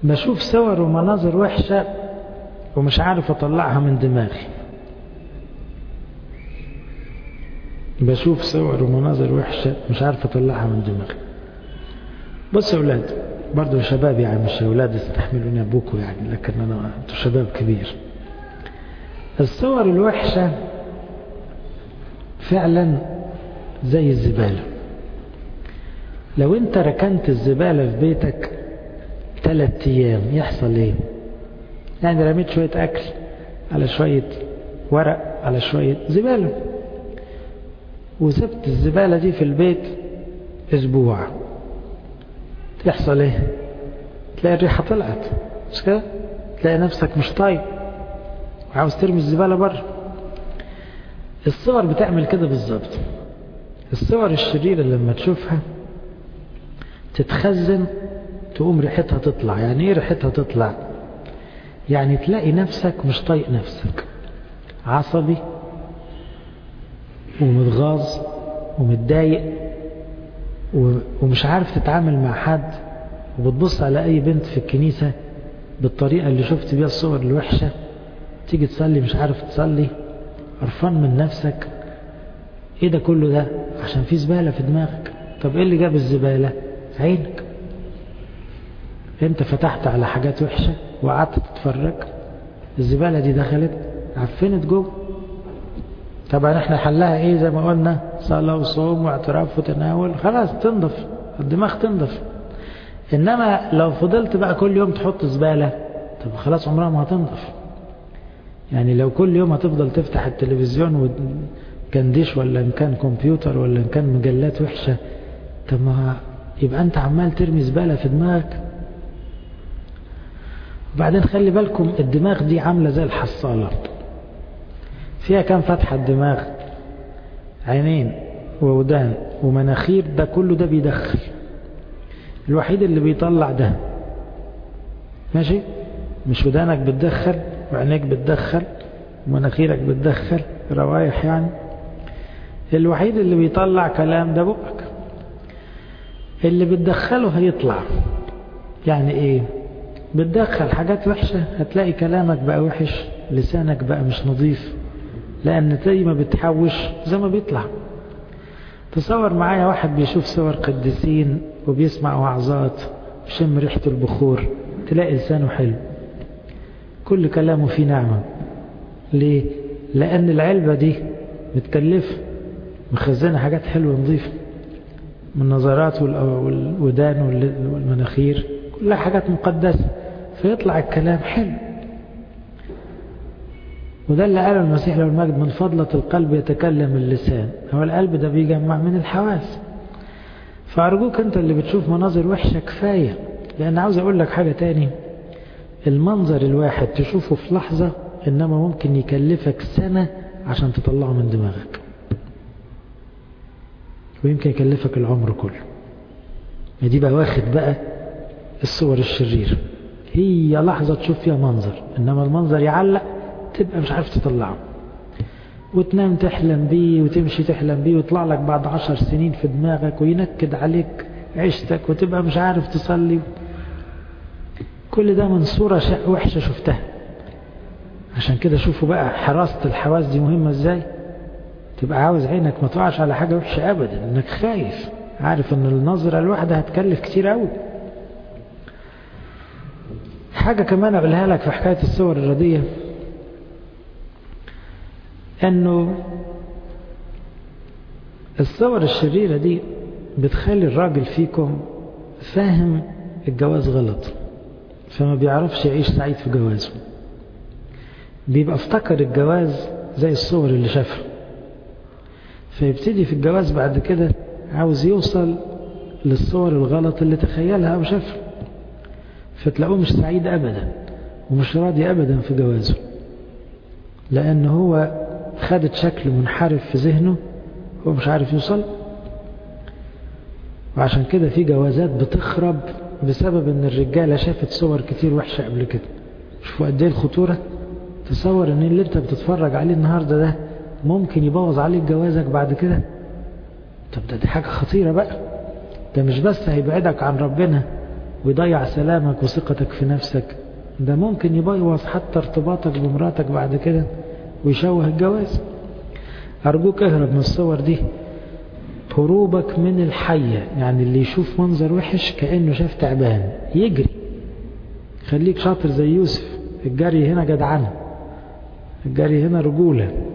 بشوف صور ومناظر وحشة ومش عارف أطلعها من دماغي بشوف صور ومناظر وحشة مش عارف أطلعها من دماغي بص يا أولاد برضو شباب يعني مش أولاد استحملوني أبوكوا يعني لكن أنا أنتوا شباب كبير الصور الوحشة فعلا زي الزبالة لو انت ركنت الزبالة في بيتك ثلاث ايام يحصل ايه يعني رميت شوية اكل على شوية ورق على شوية زبالة وسبت الزبالة دي في البيت اسبوع يحصل ايه تلاقي الريحة طلعت مش كده تلاقي نفسك مش طايق وعاوز ترمي الزبالة بره الصور بتعمل كده بالظبط الصور الشريرة لما تشوفها تتخزن تقوم ريحتها تطلع يعني ايه ريحتها تطلع يعني تلاقي نفسك مش طايق نفسك عصبي ومتغاظ ومتضايق ومش عارف تتعامل مع حد وبتبص على اي بنت في الكنيسة بالطريقة اللي شفت بيها الصور الوحشة تيجي تصلي مش عارف تصلي قرفان من نفسك ايه ده كله ده عشان في زبالة في دماغك طب ايه اللي جاب الزبالة عينك انت فتحت على حاجات وحشة وقعدت تتفرج الزبالة دي دخلت عفنت جوه طبعا احنا حلها ايه زي ما قلنا صلاة وصوم واعتراف وتناول خلاص تنضف الدماغ تنضف انما لو فضلت بقى كل يوم تحط زبالة طب خلاص عمرها ما هتنضف يعني لو كل يوم هتفضل تفتح التلفزيون كان ديش ولا ان كان كمبيوتر ولا ان كان مجلات وحشة طب ما يبقى انت عمال ترمي زبالة في دماغك وبعدين خلي بالكم الدماغ دي عاملة زي الحصالة فيها كام فتحة الدماغ عينين وودان ومناخير ده كله ده بيدخل الوحيد اللي بيطلع ده ماشي مش ودانك بتدخل وعينيك بتدخل ومناخيرك بتدخل روايح يعني الوحيد اللي بيطلع كلام ده بقك اللي بتدخله هيطلع يعني ايه بتدخل حاجات وحشة هتلاقي كلامك بقى وحش لسانك بقى مش نظيف لأن زي ما بتحوش زي ما بيطلع تصور معايا واحد بيشوف صور قديسين وبيسمع وعظات وشم ريحة البخور تلاقي لسانه حلو كل كلامه فيه نعمة ليه؟ لأن العلبة دي متكلفة مخزنة حاجات حلوة نظيفة من النظرات والودان والمناخير كلها حاجات مقدسة فيطلع الكلام حلو وده اللي قاله المسيح له المجد من فضلة القلب يتكلم اللسان هو القلب ده بيجمع من الحواس فأرجوك أنت اللي بتشوف مناظر وحشة كفاية لأن عاوز أقول لك حاجة تاني المنظر الواحد تشوفه في لحظة إنما ممكن يكلفك سنة عشان تطلعه من دماغك ويمكن يكلفك العمر كله دي بقى واخد بقى الصور الشريرة هي لحظة تشوف فيها منظر إنما المنظر يعلق تبقى مش عارف تطلعه وتنام تحلم بيه وتمشي تحلم بيه ويطلع لك بعد عشر سنين في دماغك وينكد عليك عيشتك وتبقى مش عارف تصلي كل ده من صورة وحشة شفتها عشان كده شوفوا بقى حراسة الحواس دي مهمة ازاي تبقى عاوز عينك ما تقعش على حاجة وحشة ابدا انك خايف عارف ان النظرة الواحدة هتكلف كتير قوي حاجة كمان اقولها لك في حكاية الصور الردية انه الصور الشريرة دي بتخلي الراجل فيكم فاهم الجواز غلط فما بيعرفش يعيش سعيد في جوازه بيبقى افتكر الجواز زي الصور اللي شافها فيبتدي في الجواز بعد كده عاوز يوصل للصور الغلط اللي تخيلها أو شافها فتلاقوه مش سعيد أبدا ومش راضي أبدا في جوازه لأن هو خدت شكل منحرف في ذهنه هو مش عارف يوصل وعشان كده في جوازات بتخرب بسبب ان الرجالة شافت صور كتير وحشة قبل كده شوفوا قد ايه الخطورة تصور ان اللي انت بتتفرج عليه النهاردة ده ممكن يبوظ عليك جوازك بعد كده طب ده دي حاجة خطيرة بقى ده مش بس هيبعدك عن ربنا ويضيع سلامك وثقتك في نفسك ده ممكن يبوظ حتى ارتباطك بمراتك بعد كده ويشوه الجواز أرجوك اهرب من الصور دي هروبك من الحية يعني اللي يشوف منظر وحش كأنه شاف تعبان يجري خليك شاطر زي يوسف الجري هنا جدعنة الجري هنا رجولة